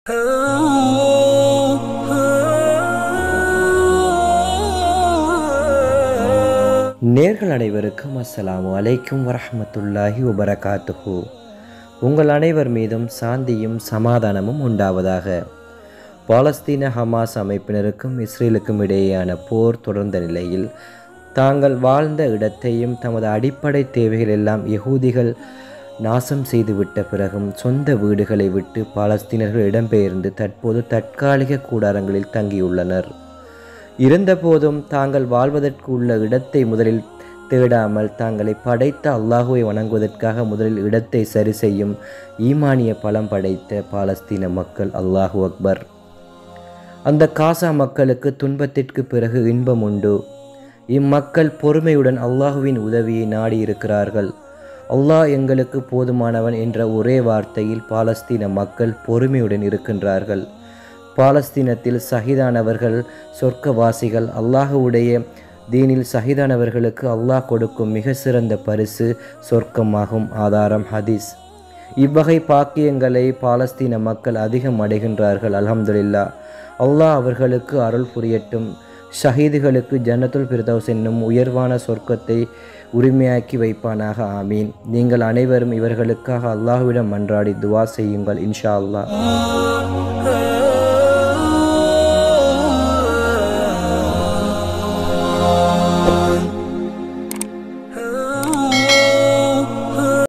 நேர்கள் அனைவருக்கும் அஸ்ஸலாமு அலைக்கும் வரஹ்மத்துல்லாஹி வபரகாத்துஹு உங்கள் அனைவர் மீதும் சாந்தியும் சமாதானமும் உண்டாவதாக பாலஸ்தீன ஹமாஸ் அமைப்பினருக்கும் இஸ்ரேலுக்கும் இடையேயான போர் தொடர்ந்த நிலையில் தாங்கள் வாழ்ந்த இடத்தையும் தமது அடிப்படை தேவைகள் எல்லாம் யகூதிகள் நாசம் செய்துவிட்ட பிறகும் சொந்த வீடுகளை விட்டு பாலஸ்தீனர்கள் இடம்பெயர்ந்து தற்போது தற்காலிக கூடாரங்களில் தங்கியுள்ளனர் இருந்தபோதும் தாங்கள் வாழ்வதற்கு உள்ள இடத்தை முதலில் தேடாமல் தாங்களை படைத்த அல்லாஹுவை வணங்குவதற்காக முதலில் இடத்தை சரி செய்யும் ஈமானிய பலம் படைத்த பாலஸ்தீன மக்கள் அல்லாஹு அக்பர் அந்த காசா மக்களுக்கு துன்பத்திற்கு பிறகு இன்பம் உண்டு இம்மக்கள் பொறுமையுடன் அல்லாஹுவின் உதவியை நாடியிருக்கிறார்கள் அல்லாஹ் எங்களுக்கு போதுமானவன் என்ற ஒரே வார்த்தையில் பாலஸ்தீன மக்கள் பொறுமையுடன் இருக்கின்றார்கள் பாலஸ்தீனத்தில் சகிதானவர்கள் சொர்க்கவாசிகள் அல்லாஹுடைய தீனில் சகிதானவர்களுக்கு அல்லாஹ் கொடுக்கும் மிக சிறந்த பரிசு சொர்க்கமாகும் ஆதாரம் ஹதீஸ் இவ்வகை பாக்கியங்களை பாலஸ்தீன மக்கள் அதிகம் அடைகின்றார்கள் அல்ஹம்துலில்லா அல்லாஹ் அவர்களுக்கு அருள் புரியட்டும் ஷஹீதுகளுக்கு ஜன்னத்துல் பிரதோஸ் என்னும் உயர்வான சொர்க்கத்தை உரிமையாக்கி வைப்பானாக ஆமீன் நீங்கள் அனைவரும் இவர்களுக்காக அல்லாஹ்விடம் மன்றாடி துவா செய்யுங்கள் இன்ஷா அல்லாஹ்